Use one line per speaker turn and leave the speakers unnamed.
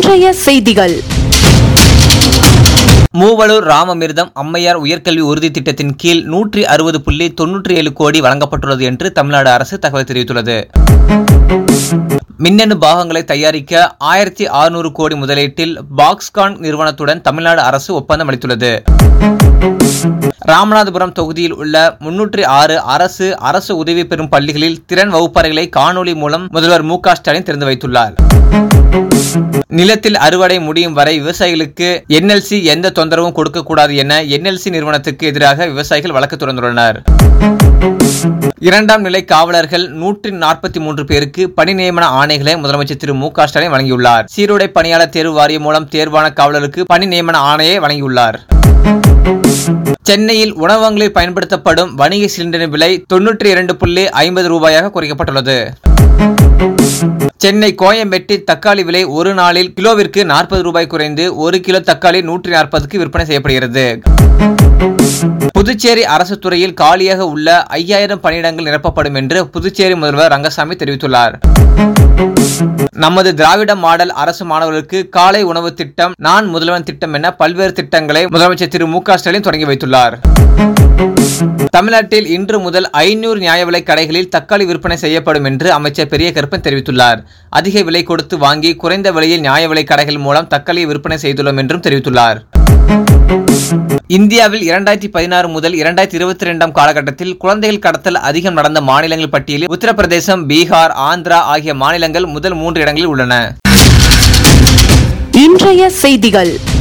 இன்றைய செய்திகள்
மூவலூர் ராமமிர்தம் அம்மையார் உயர்கல்வி உறுதி திட்டத்தின் கீழ் நூற்றி அறுபது புள்ளி தொன்னூற்றி ஏழு கோடி வழங்கப்பட்டுள்ளது என்று தமிழ்நாடு அரசு தகவல் தெரிவித்துள்ளது மின்னணு பாகங்களை தயாரிக்க ஆயிரத்தி அறுநூறு கோடி முதலீட்டில் பாக்ஸ்கான் நிறுவனத்துடன் தமிழ்நாடு அரசு ஒப்பந்தம் அளித்துள்ளது ராமநாதபுரம் தொகுதியில் உள்ள முன்னூற்றி ஆறு அரசு அரசு உதவி பெறும் பள்ளிகளில் திறன் வகுப்பறைகளை காணொலி மூலம் முதல்வர் மு க ஸ்டாலின் திறந்து வைத்துள்ளார் நிலத்தில் அறுவடை முடியும் வரை விவசாயிகளுக்கு என்எல்சி எந்த தொந்தரவும் கொடுக்கக்கூடாது என என்எல்சி நிறுவனத்துக்கு எதிராக விவசாயிகள் வழக்கு தொடர்ந்துள்ளனர் இரண்டாம் நிலை காவலர்கள் நூற்றி நாற்பத்தி மூன்று பேருக்கு பணி நியமன ஆணைகளை முதலமைச்சர் திரு மு க ஸ்டாலின் வழங்கியுள்ளார் சீருடை பணியாளர் தேர்வு வாரியம் மூலம் தேர்வான காவலருக்கு பணி நியமன ஆணையை வழங்கியுள்ளார் சென்னையில் உணவகங்களில் பயன்படுத்தப்படும் வணிக சிலிண்டரின் விலை தொன்னூற்றி இரண்டு புள்ளி ஐம்பது ரூபாயாக குறைக்கப்பட்டுள்ளது சென்னை கோயம்பேட்டில் தக்காளி விலை ஒரு நாளில் கிலோவிற்கு நாற்பது ரூபாய் குறைந்து ஒரு கிலோ தக்காளி நூற்றி நாற்பதுக்கு விற்பனை செய்யப்படுகிறது புதுச்சேரி அரசு துறையில் காலியாக உள்ள ஐயாயிரம் பணியிடங்கள் நிரப்பப்படும் என்று புதுச்சேரி முதல்வர் ரங்கசாமி தெரிவித்துள்ளார் நமது திராவிட மாடல் அரசு மாணவர்களுக்கு காலை உணவு திட்டம் நான் முதல்வன் திட்டம் என பல்வேறு திட்டங்களை முதலமைச்சர் திரு மு க ஸ்டாலின் தொடங்கி வைத்துள்ளார் தமிழ்நாட்டில் இன்று முதல் ஐநூறு நியாய விலை கடைகளில் தக்காளி விற்பனை செய்யப்படும் என்று அமைச்சர் பெரிய கருப்பன் தெரிவித்துள்ளார் அதிக விலை கொடுத்து வாங்கி குறைந்த விலையில் நியாய விலை கடைகள் மூலம் தக்காளியை விற்பனை செய்துள்ளோம் என்றும் தெரிவித்துள்ளார் இந்தியாவில் இரண்டாயிரத்தி பதினாறு முதல் இரண்டாயிரத்தி இருபத்தி இரண்டாம் காலகட்டத்தில் குழந்தைகள் கடத்தல் அதிகம் நடந்த மாநிலங்கள் பட்டியலில் உத்தரப்பிரதேசம் பீகார் ஆந்திரா ஆகிய மாநிலங்கள் முதல் மூன்று இடங்களில் உள்ளன
இன்றைய செய்திகள்